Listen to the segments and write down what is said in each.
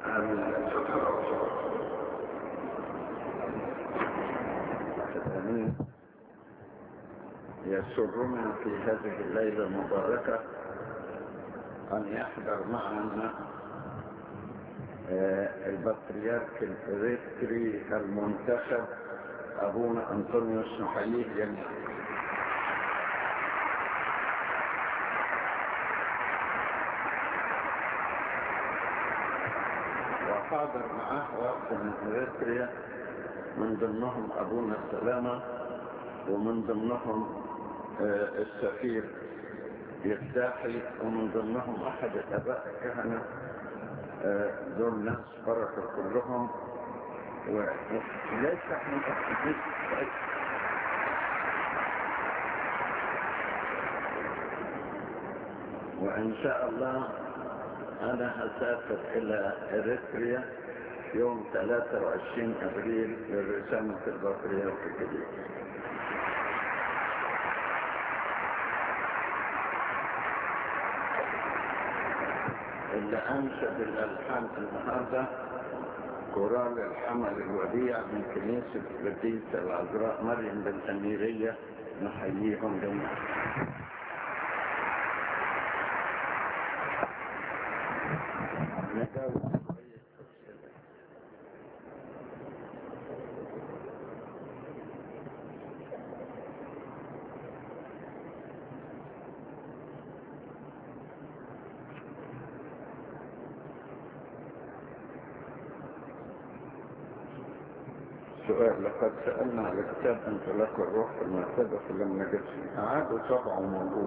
آمين يسرنا في هذه الليلة المباركة أن يحضر معنا البطريرك الإريتري المنتخب أبونا أنطونيوس نحييه جميعا وحاضر معاه وقت من إريتريا من ضمنهم أبونا السلامة ومن ضمنهم السفير يفتاحي ومن ضمنهم أحد الآباء الكهنة دول ناس بركة كلهم وليس احنا وإن شاء الله أنا هسافر إلى إريتريا يوم 23 أبريل للرسالة البطريرك الجديد اللي أنشد الألحان النهاردة كورال الحمل الوديع من كنيسة القديسة العذراء مريم بالأميرية نحييهم جميعا نجاوب سؤال لقد سألنا على كتاب انطلاق الروح في المكتبة فلم نجد أعادوا طبعه موجود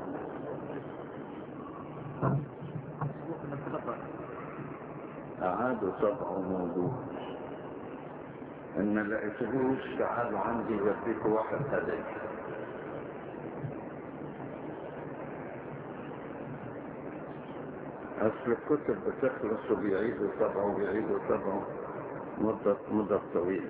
أعادوا طبعه موجود إن ما لقيتهوش تعالوا عندي يوديكوا واحد هدايا أصل الكتب بتخلص وبيعيدوا طبعه وبيعيدوا طبعه مدة مدة طويلة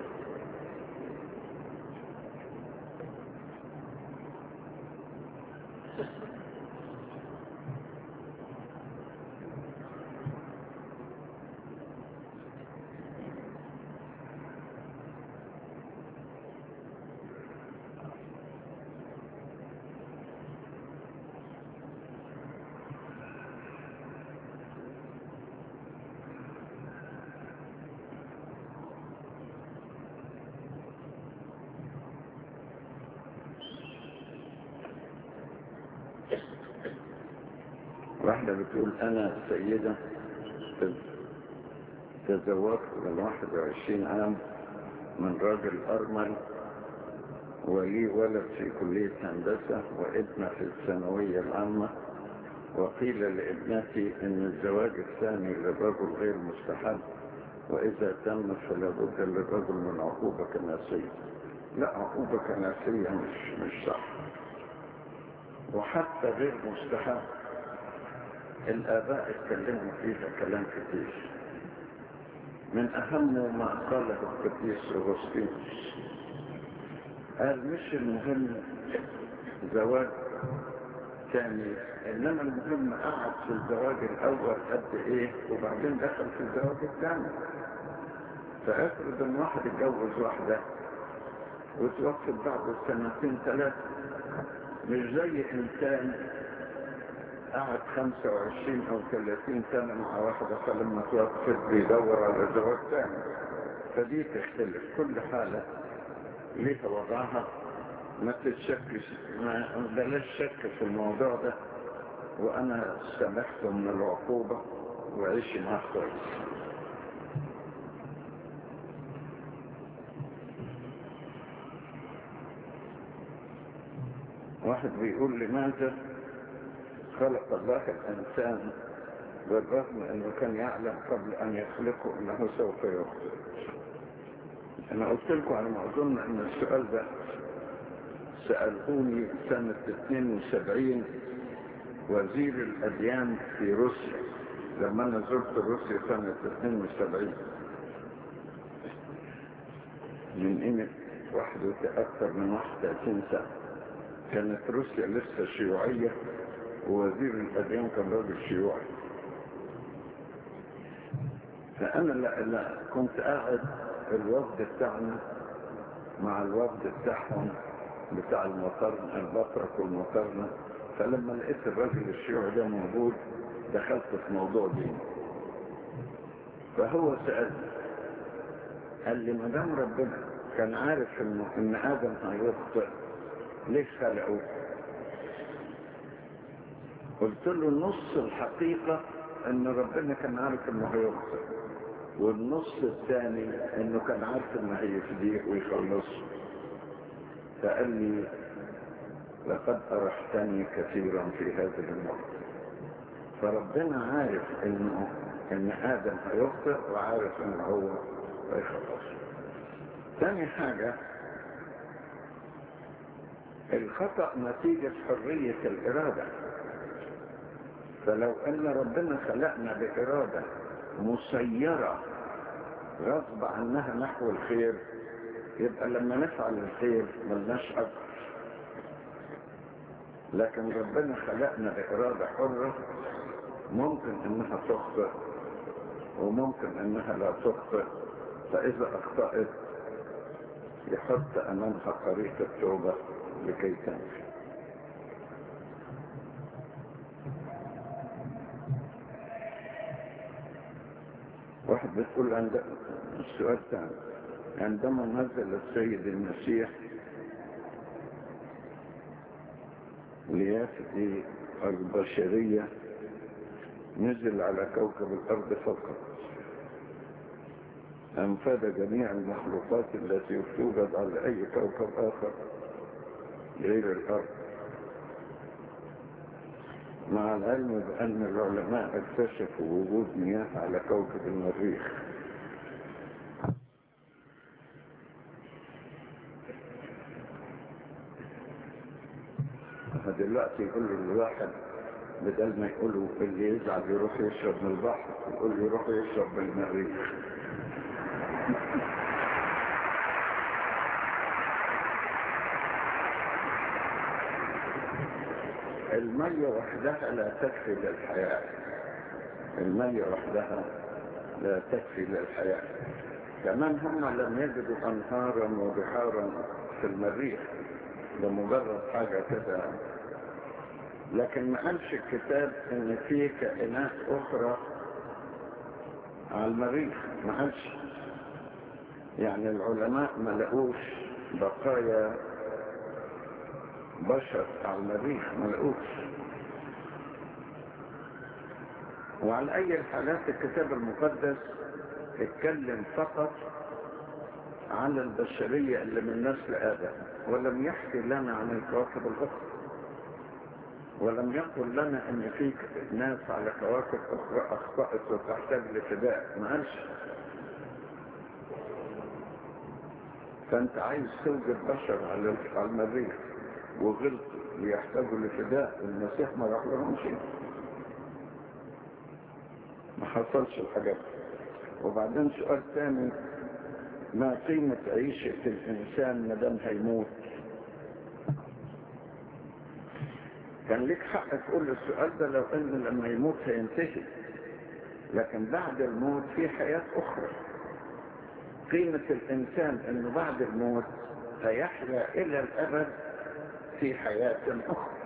واحدة بتقول أنا سيدة تزوجت من 21 عام من راجل أرمل ولي ولد في كلية هندسة وابنة في الثانوية العامة وقيل لابنتي ان الزواج الثاني للرجل غير مستحب واذا تم فلا بد للرجل من عقوبة كناسية لا عقوبة كناسية مش مش صح وحتى غير مستحب الآباء اتكلموا فيها كلام كتير من أهم ما قاله القديس أغسطينوس قال مش المهم زواج ثاني إنما المهم قعد في الزواج الأول قد إيه وبعدين دخل في الزواج الثاني فافرض إن واحد اتجوز واحدة وتوفت بعد سنتين ثلاثة مش زي إنسان قعد 25 او 30 سنة مع واحدة فلما توفت بيدور على زواج ثاني فدي تختلف كل حالة ليها وضعها ما تتشكش ما بلاش شك في الموضوع ده وانا سمحت من العقوبة وعيش معاه كويس واحد بيقول لماذا خلق الله الإنسان بالرغم أنه كان يعلم قبل أن يخلقه أنه سوف يخلق أنا قلت لكم على ما أظن أن السؤال ده سألوني سنة 72 وزير الأديان في روسيا لما أنا زرت روسيا سنة 72 من قيمة واحد أكثر من 31 سنة كانت روسيا لسه شيوعية ووزير الأديان كان راجل شيوعي فأنا لا, لا كنت قاعد الوفد بتاعنا مع الوفد بتاعهم بتاع المطرن البطرك والمطرنة فلما لقيت الراجل الشيوعي ده موجود دخلت في موضوع ديني فهو سألني قال لي ما دام ربنا كان عارف انه ان ادم هيخطئ ليش خلقه قلت له نص الحقيقة ان ربنا كان عارف انه هيخطئ والنص الثاني انه كان عارف انه هيفديه ويخلصه فقال لي لقد أرحتني كثيرا في هذه النقطة فربنا عارف انه ان ادم هيخطئ وعارف انه هو هيخلصه ثاني حاجة الخطأ نتيجة حرية الإرادة فلو أن ربنا خلقنا بإرادة مسيرة غصب عنها نحو الخير يبقى لما نفعل الخير ملناش أجر لكن ربنا خلقنا بإرادة حرة ممكن انها تخطئ وممكن انها لا تخطئ فاذا اخطأت يحط امامها طريق التوبة لكي تنفي واحد بتقول عند السؤال تاني عندما نزل السيد المسيح ليفدي البشرية نزل على كوكب الأرض فقط أنفذ جميع المخلوقات التي توجد على أي كوكب آخر غير الأرض مع العلم بأن العلماء اكتشفوا وجود مياه على كوكب المريخ دلوقتي يقول له الواحد بدل ما يقولوا اللي يزعل يروح يشرب من البحر يقول له يروح يشرب من المريخ المية وحدها لا تكفي للحياة المية وحدها لا تكفي للحياة كمان هم لم يجدوا أنهارا وبحارا في المريخ لمجرد حاجة كده لكن ما قالش الكتاب ان في كائنات اخرى على المريخ ما قالش يعني العلماء ما لقوش بقايا بشر على المريخ ما لقوش وعلى اي الحالات الكتاب المقدس اتكلم فقط عن البشرية اللي من نسل آدم ولم يحكي لنا عن الكواكب الأخرى ولم يقل لنا ان في ناس على كواكب اخرى اخطأت وتحتاج لفداء ما قالش فانت عايز توجد بشر على المريخ وغلط ويحتاجوا لفداء المسيح ما راح لهم شيء ما حصلش الحاجات وبعدين سؤال ثاني ما قيمة عيشة الإنسان ما دام هيموت كان لك حق تقول السؤال ده لو ان لما يموت هينتهي لكن بعد الموت في حياة اخرى قيمة الانسان انه بعد الموت هيحيا الى الابد في حياة اخرى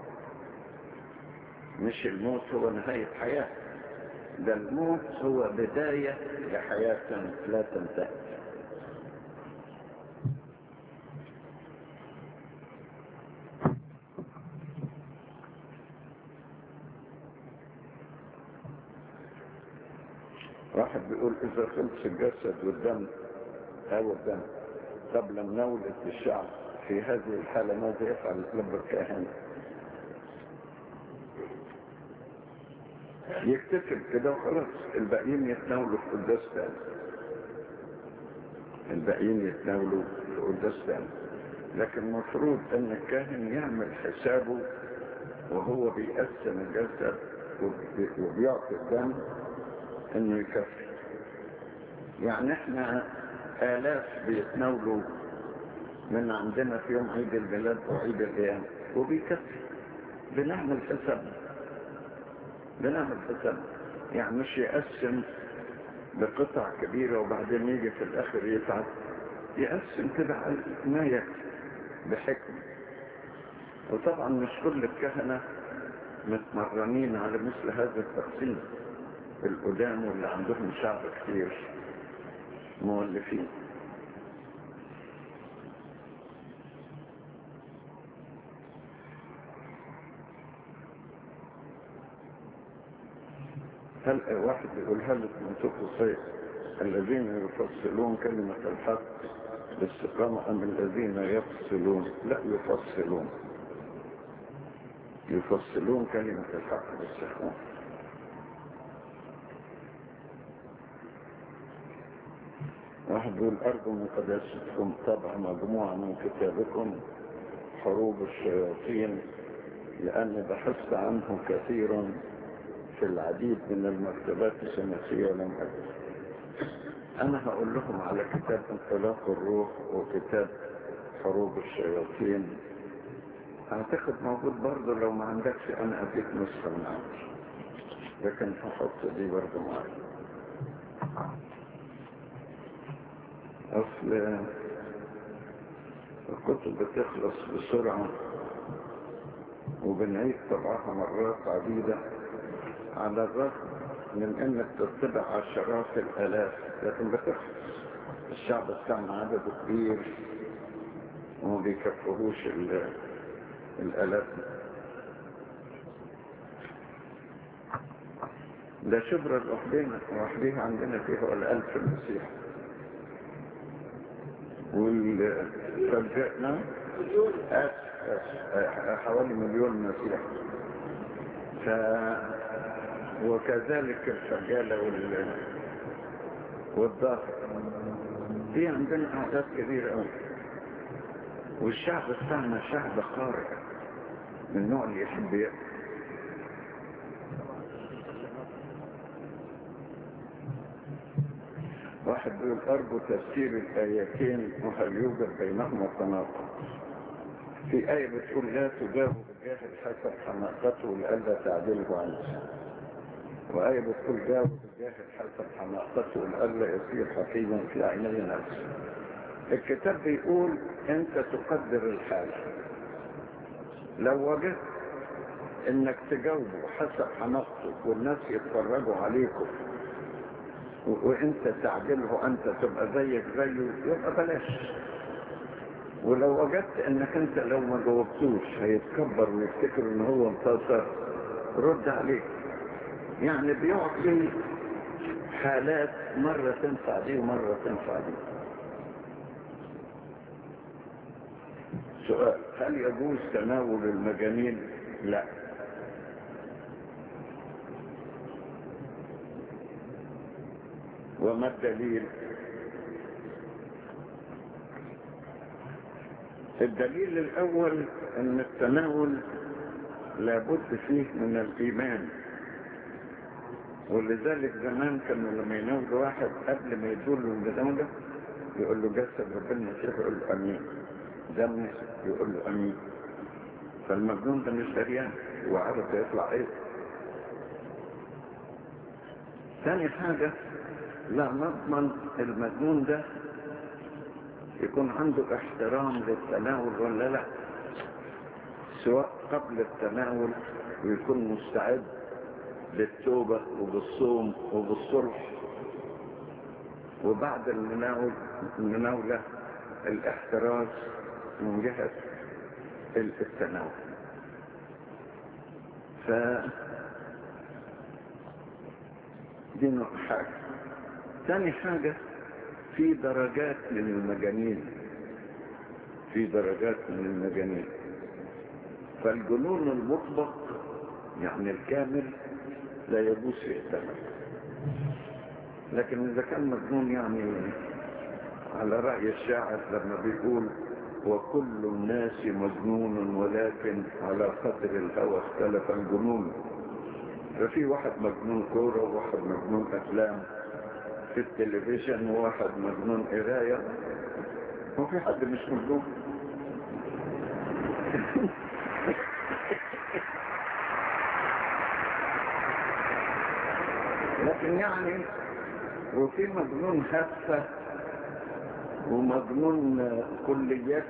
مش الموت هو نهاية حياة ده الموت هو بداية لحياة لا تنتهي واحد بيقول اذا خلص الجسد والدم او الدم قبل مناولة الشعب في هذه الحالة ماذا يفعل لب الكاهن يكتفل كده وخلاص الباقيين يتناولوا في قداس تاني الباقيين يتناولوا في قداس تاني لكن المفروض ان الكاهن يعمل حسابه وهو بيقسم الجسد وبيعطي الدم انه يكفي يعني احنا الاف بيتناولوا من عندنا في يوم عيد الميلاد وعيد الايام وبيكفي بنعمل حساب بنعمل حساب يعني مش يقسم بقطع كبيرة وبعدين يجي في الآخر يتعب يقسم كده على ما يكفي بحكمة وطبعا مش كل الكهنة متمرنين على مثل هذا التقسيم القدام واللي عندهم شعب كثير مؤلفين هل واحد يقول هل منطق الصيف الذين يفصلون كلمة الحق باستقامة أم الذين يفصلون لا يفصلون يفصلون كلمة الحق باستقامة واحد يقول أرجو من قداستكم طبع مجموعة من كتابكم حروب الشياطين لأني بحثت عنه كثيرا في العديد من المكتبات السنسية ولم أجد أنا هقول لهم على كتاب انطلاق الروح وكتاب حروب الشياطين أعتقد موجود برضه لو ما عندكش أنا أديك نسخة من عندي لكن هحط دي برضه معايا أصل الكتب بتخلص بسرعة وبنعيد طبعها مرات عديدة على الرغم من انك تطبع عشرات الالاف لكن بتخلص الشعب بتاعنا عدده كبير وما بيكفهوش الالاف ده شبرا لوحدنا لوحديها عندنا فيه الالف المسيح والفجأنا حوالي مليون مسيح ف وكذلك الفجالة وال... والضغط دي عندنا أعداد كبيرة أوي والشعب بتاعنا شعب قارئ من النوع اللي يحب يقرأ واحد يقول أرجو تفسير الآيتين وهل يوجد بينهما تناقض في آية بتقول لا تجاوب الجاهل حسب حماقته لئلا تعدله عنه وآية بتقول جاوب الجاهل حسب حماقته لئلا يصير حكيما في عيني نفسه الكتاب بيقول انت تقدر الحال لو وجدت انك تجاوبه حسب حماقته والناس يتفرجوا عليكم وانت تعدله انت تبقى زيك زيه يبقى بلاش ولو وجدت انك انت لو ما جاوبتوش هيتكبر ويفتكر ان هو انتصر رد عليه يعني بيعطي حالات مرة تنفع دي ومرة تنفع دي سؤال هل يجوز تناول المجانين لا وما الدليل الدليل الاول ان التناول لابد فيه من الايمان ولذلك زمان كانوا لما يناول واحد قبل ما يدور له المداولة يقول له جسد ربنا المسيح يقول له امين دم يقول له امين فالمجنون ده مش دريان وعارف يطلع ايه ثاني حاجة لا نضمن المجنون ده يكون عنده احترام للتناول ولا لا سواء قبل التناول ويكون مستعد بالتوبة وبالصوم وبالصلح وبعد المناول المناولة الاحتراز من جهة التناول ف دي نقطة حاجة ثاني حاجة في درجات من المجانين في درجات من المجانين فالجنون المطلق يعني الكامل لا يجوز فيه التمل لكن اذا كان مجنون يعني على رأي الشاعر لما بيقول وكل الناس مجنون ولكن على قدر الهوى اختلف الجنون ففي واحد مجنون كورة وواحد مجنون أفلام في التلفزيون وواحد مجنون قراية وفي حد مش مجنون لكن يعني وفي مجنون هفة ومجنون كلية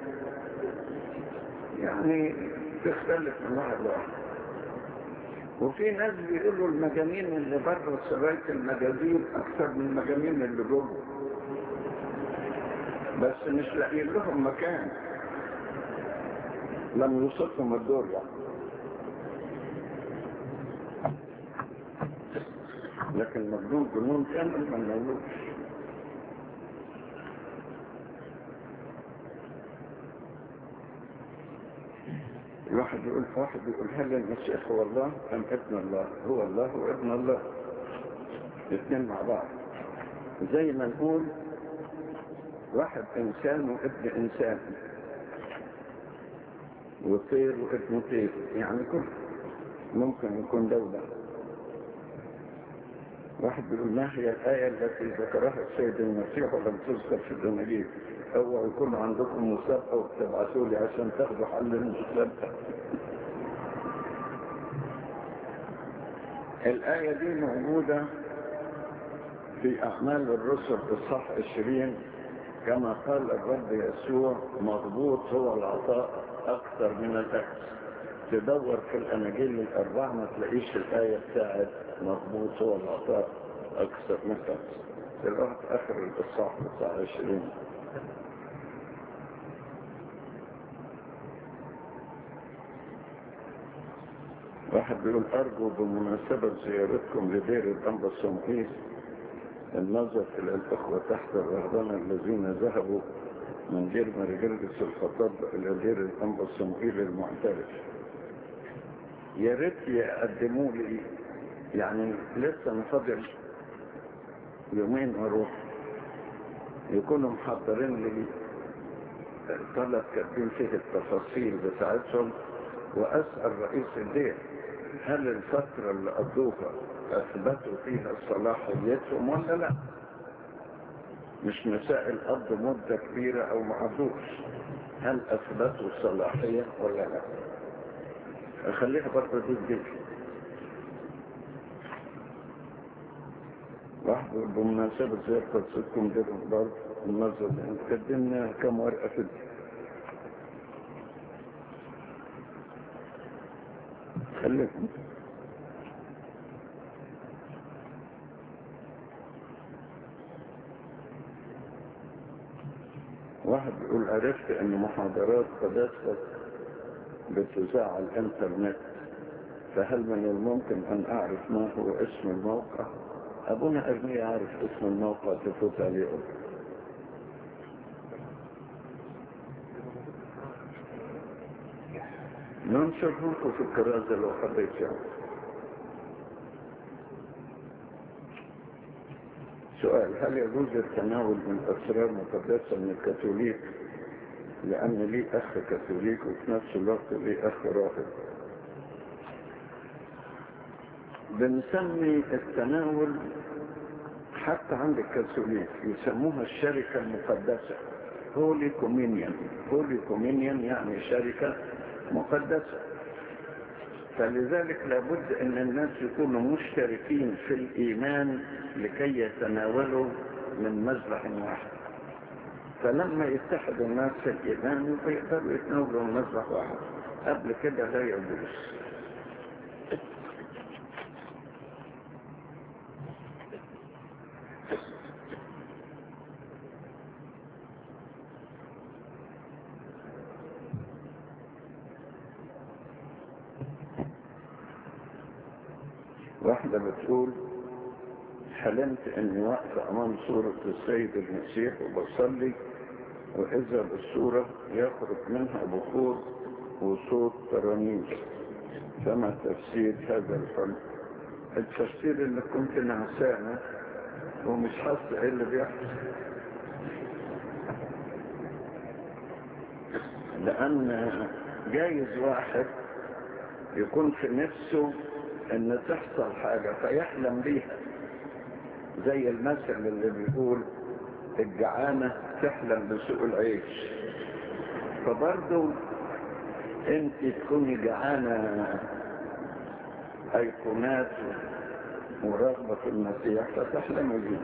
يعني تختلف من واحد لواحد وفي ناس بيقولوا المجانين اللي بره سراية المجازين أكثر من المجانين اللي جوه بس مش لاقيين لهم مكان لم يوصلهم الدور يعني لكن مجنون جنون كامل ما نقولوش الواحد يقول واحد يقول هل المسيح هو الله ام ابن الله هو الله وابن الله الاثنين مع بعض زي ما نقول واحد انسان وابن انسان وطير وابن طير يعني كل ممكن يكون دولة واحد بيقول ما هي الآية التي ذكرها السيد المسيح ولم تذكر في الإنجيل أو يكون عندكم مسابقة وتبعثوا لي عشان تاخدوا حل المسابقة الآية دي موجودة في أعمال الرسل إصحاح 20 كما قال الرب يسوع مضبوط هو العطاء أكثر من الأكل تدور في الأناجيل الأربعة ما تلاقيش الآية بتاعت مضبوط هو العطاء أكثر من الأكل تلاقيها في آخر الإصحاح بتاع 20 واحد بيقول أرجو بمناسبة زيارتكم لدير الأنبا الصمحيس النظر إلى الأخوة تحت الرهبنة الذين ذهبوا من دير مرجلس الخطاب إلى دير الأنبا الصمحيل المعترف يا ريت يقدموا لي يعني لسه نفضل يومين واروح يكونوا محضرين لي طلب كاتبين فيه التفاصيل بتاعتهم واسال رئيس الدير هل الفترة اللي قضوها اثبتوا فيها صلاحيتهم ولا لا مش مسائل قضوا مدة كبيرة او ما قضوش هل اثبتوا صلاحية ولا لا اخليها برضه دي جديد واحد بمناسبة زيارة قدستكم دير برضه النظر قدمنا كم ورقة في دي خليكم واحد يقول عرفت ان محاضرات قداستك بتذاع على الانترنت فهل من الممكن ان اعرف ما هو اسم الموقع ابونا ارمي عارف اسم الموقع تفوت عليه أبو. ننشر لكم في الكرازة لو حبيت يعني سؤال هل يجوز التناول من أسرار مقدسة من الكاثوليك لأن لي أخ كاثوليك وفي نفس الوقت لي أخ راهب بنسمي التناول حتى عند الكاثوليك يسموها الشركة المقدسة هولي كومينيون هولي كومينيون يعني شركة مقدسة فلذلك لابد ان الناس يكونوا مشتركين في الايمان لكي يتناولوا من مذبح واحد فلما يتحد الناس في الايمان يقدروا يتناولوا من مذبح واحد قبل كده لا يجوز واحدة بتقول حلمت اني واقفة امام صورة السيد المسيح وبصلي واذا بالصورة يخرج منها بخور وصوت ترانيم فما تفسير هذا الحلم التفسير اللي كنت نعسانة ومش حاسة ايه اللي بيحصل لان جايز واحد يكون في نفسه ان تحصل حاجة فيحلم بيها زي المثل اللي بيقول الجعانة تحلم بسوء العيش فبرضو انت تكوني جعانة ايقونات ورغبة في المسيح فتحلم به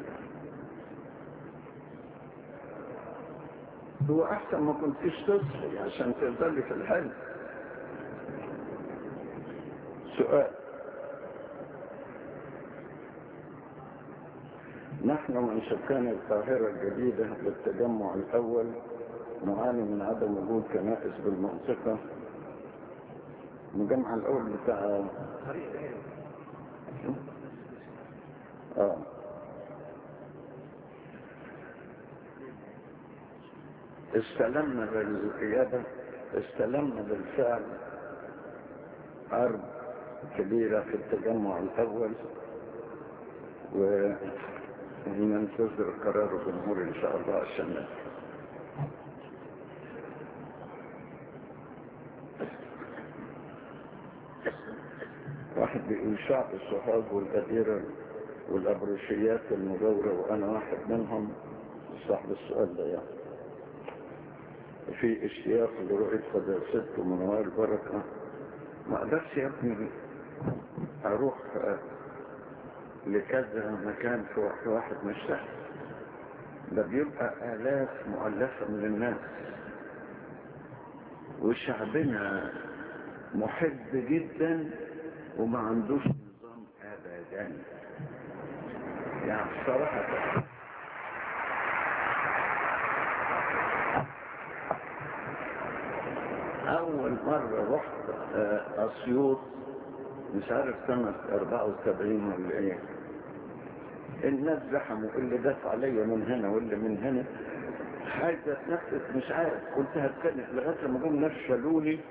هو أحسن ما كنتش تصحي عشان تفضلي في الحلم سؤال نحن من سكان القاهرة الجديدة للتجمع الأول نعاني من عدم وجود كنائس بالمنطقة المجمع الأول بتاع آه. استلمنا بالقيادة استلمنا بالفعل أرض كبيرة في التجمع الأول وننتظر قرار الجمهور إن شاء الله عشان نفذ. واحد بيقول شعب الصحاب والأديرة والأبروشيات المجاورة وأنا واحد منهم صاحب السؤال ده يعني في اشتياق لرؤية قداستكم ونوال البركة ما أقدرش يا ابني أروح لكذا مكان في وقت واحد مش سهل ده بيبقى آلاف مؤلفة من الناس وشعبنا محب جدا وما عندوش نظام أبدا يعني بصراحة أول مرة رحت أسيوط مش عارف سنة 74 ولا إيه الناس زحموا اللي داس عليا من هنا واللي من هنا حاجة اتنفس مش عارف قلت هتكلم لغاية لما جم ناس شالوني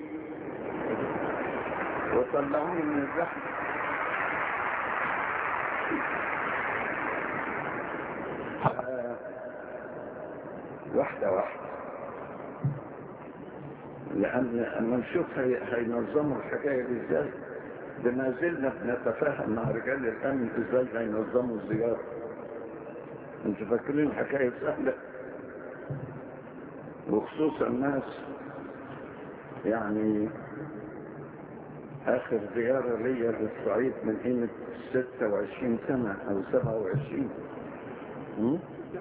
وطلعوني من الزحمة واحدة واحدة لأن أما نشوف هي... هينظموا الحكاية دي ازاي ده ما زلنا بنتفاهم مع رجال الأمن ازاي هينظموا الزيارة انتوا فاكرين الحكاية سهلة وخصوصا الناس يعني آخر زيارة ليا للصعيد من قيمة 26 سنة أو 27 م?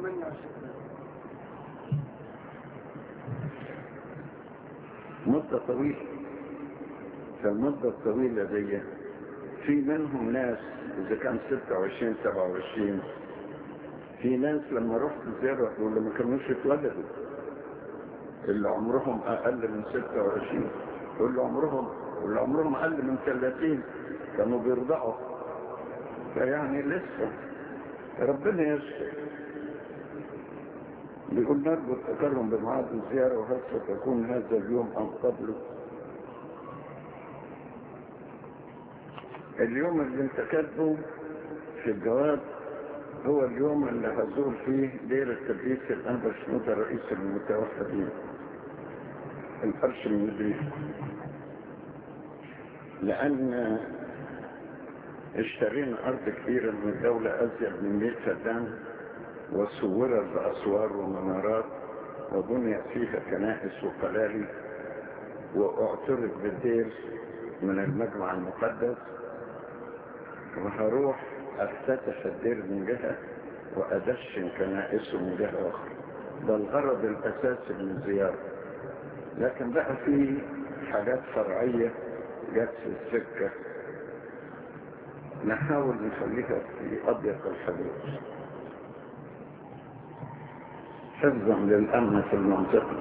مدة طويلة فالمدة الطويلة دي في منهم ناس إذا كان 26 27 في ناس لما رحت زيارة واللي ما كانوش اتولدوا اللي عمرهم أقل من 26 واللي عمرهم واللي عمرهم أقل من 30 كانوا بيرضعوا فيعني لسه ربنا يسر بيقول نرجو التكرم بميعاد الزيارة وهل ستكون هذا اليوم أم قبله اليوم اللي انت كاتبه في الجواب هو اليوم اللي هزور فيه دير التدريس الأنبا شنودة رئيس المتوحدين الفرش المدريس لأن اشترينا أرض كبيرة من الدولة أزيد من 100 فدان وصورت بأسوار ومنارات وبنيت فيها كنائس وقلالي واعترف بالدير من المجمع المقدس وهروح افتتح الدير من جهة وادشن كنائسه من جهة اخرى ده الغرض الاساسي من الزيارة لكن بقى في حاجات فرعية جت في السكة نحاول نخليها في اضيق الحدود حفظا للامن في المنطقة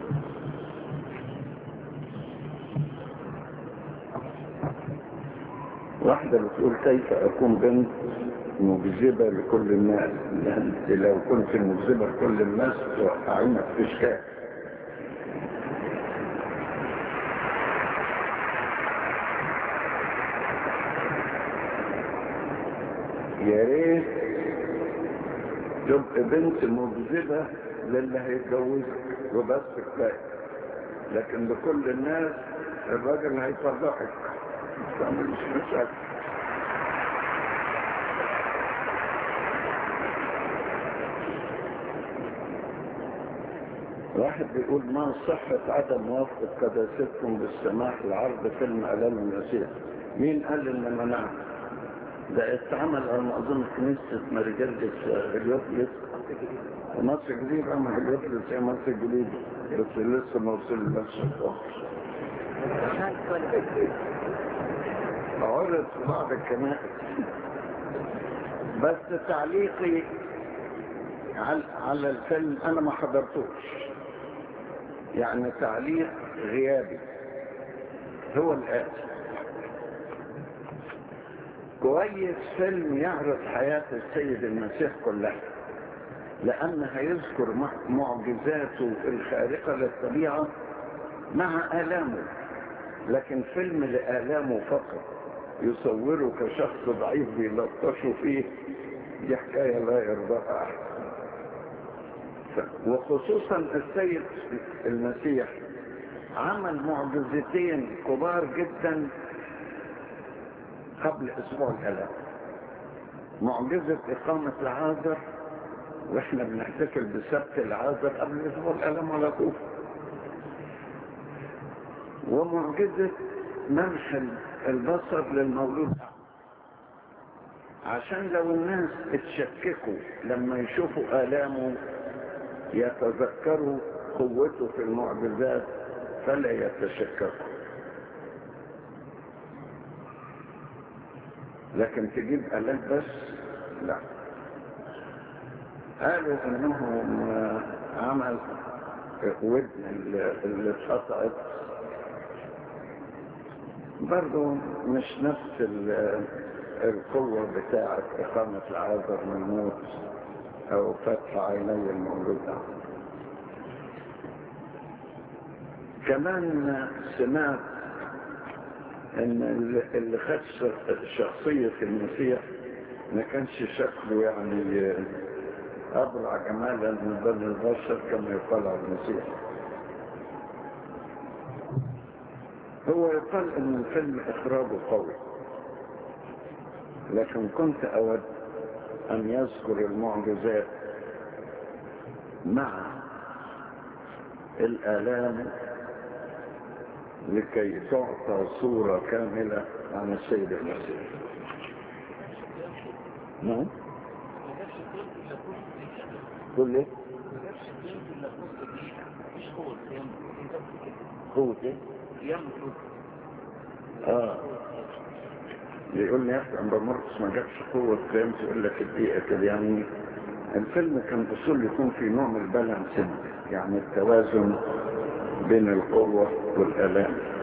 واحدة بتقول كيف أكون بنت مجذبة لكل الناس لأن لو كنت مجذبة لكل الناس توقعينك في إشكال يا ريت تبقى بنت مجذبة للي هيتجوزك وبس كفاية لكن لكل الناس الراجل هيفرحك مش مشاكل واحد بيقول ما صحة عدم موافقة قداستكم بالسماح لعرض فيلم ألام المسيح مين قال إن منعه ده اتعمل على ما اظن كنيسة مارجردس هليوبلس مصر الجديدة اما هليوبلس هي مصر الجديدة بس لسه ما وصل لنفس الوقت عرض في بعض الكنائس بس تعليقي على على الفيلم انا ما حضرتوش يعني تعليق غيابي هو الآتي كويس فيلم يعرض حياة السيد المسيح كلها لأن هيذكر معجزاته الخارقة للطبيعة مع آلامه لكن فيلم لآلامه فقط يصوره كشخص ضعيف بيلطشوا فيه دي حكاية لا يرضاها أحد وخصوصا السيد المسيح عمل معجزتين كبار جدا قبل اسبوع الالام معجزة اقامة العازر واحنا بنحتفل بسبت العازر قبل اسبوع الالام على طول ومعجزة منح البصر للمولود عشان لو الناس اتشككوا لما يشوفوا آلامه يتذكروا قوته في المعجزات فلا يتشككوا لكن تجيب آلات بس لا قالوا انهم عمل ودن اللي اتقطعت برضه مش نفس القوة بتاعة إقامة العازر من الموت أو فتح عيني المولود كمان سمعت ان اللي خد شخصية المسيح ما كانش شكله يعني أبرع جمالا من بني البشر كما يقال على المسيح هو يقال ان الفيلم اخراجه قوي لكن كنت اود ان يذكر المعجزات مع الالام لكي تعطى صورة كاملة عن السيد المسيح نعم كل ايه قوة ايه اه يقول لي يا اخي عم بمرقص ما جابش قوة قيام يقول لك الدقيقة كده يعني الفيلم كان اصول يكون في نوع من البالانس يعني التوازن بين القوة والآلام